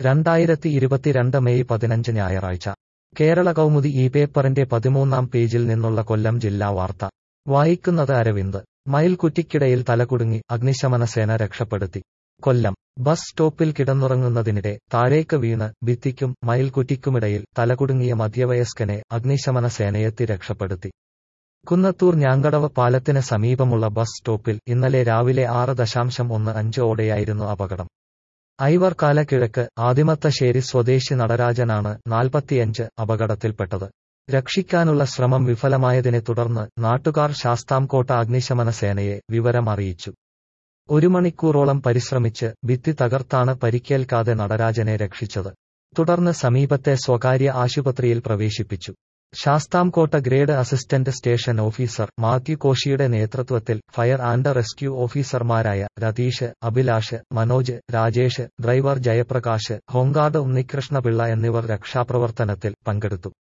രണ്ടായിരത്തി ഇരുപത്തിരണ്ട് മെയ് പതിനഞ്ച് ഞായറാഴ്ച കേരള കൗമുദി ഈ പേപ്പറിന്റെ പതിമൂന്നാം പേജിൽ നിന്നുള്ള കൊല്ലം ജില്ലാ വാർത്ത വായിക്കുന്നത് അരവിന്ദ് മയിൽക്കുറ്റിക്കിടയിൽ തലകുടുങ്ങി അഗ്നിശമനസേന രക്ഷപ്പെടുത്തി കൊല്ലം ബസ് സ്റ്റോപ്പിൽ കിടന്നുറങ്ങുന്നതിനിടെ താഴേക്ക് വീണ് ഭിത്തിക്കും മയിൽക്കുറ്റിക്കുമിടയിൽ തലകുടുങ്ങിയ മധ്യവയസ്കനെ അഗ്നിശമന സേനയെത്തി രക്ഷപ്പെടുത്തി കുന്നത്തൂർ ഞാങ്കടവ് പാലത്തിന് സമീപമുള്ള ബസ് സ്റ്റോപ്പിൽ ഇന്നലെ രാവിലെ ആറ് ദശാംശം ഒന്ന് അഞ്ച് ഓടെയായിരുന്നു അപകടം ഐവർക്കാല കിഴക്ക് ആദിമത്തശ്ശേരി സ്വദേശി നടരാജനാണ് നാൽപ്പത്തിയഞ്ച് അപകടത്തിൽപ്പെട്ടത് രക്ഷിക്കാനുള്ള ശ്രമം വിഫലമായതിനെ തുടർന്ന് നാട്ടുകാർ ശാസ്താംകോട്ട അഗ്നിശമന സേനയെ വിവരം അറിയിച്ചു ഒരു മണിക്കൂറോളം പരിശ്രമിച്ച് ഭിത്തി തകർത്താണ് പരിക്കേൽക്കാതെ നടരാജനെ രക്ഷിച്ചത് തുടർന്ന് സമീപത്തെ സ്വകാര്യ ആശുപത്രിയിൽ പ്രവേശിപ്പിച്ചു Sasthamkotta grade assistant station officer Mathew കോശിയുടെ നേതൃത്വത്തിൽ ഫയർ ആൻഡ് റെസ്ക്യൂ ഓഫീസർമാരായ രതീഷ് അഭിലാഷ് മനോജ് രാജേഷ് ഡ്രൈവർ ജയപ്രകാശ് ഹോങ്കാട് ഉണ്ണികൃഷ്ണപിള്ള എന്നിവർ രക്ഷാപ്രവർത്തനത്തിൽ പങ്കെടുത്തു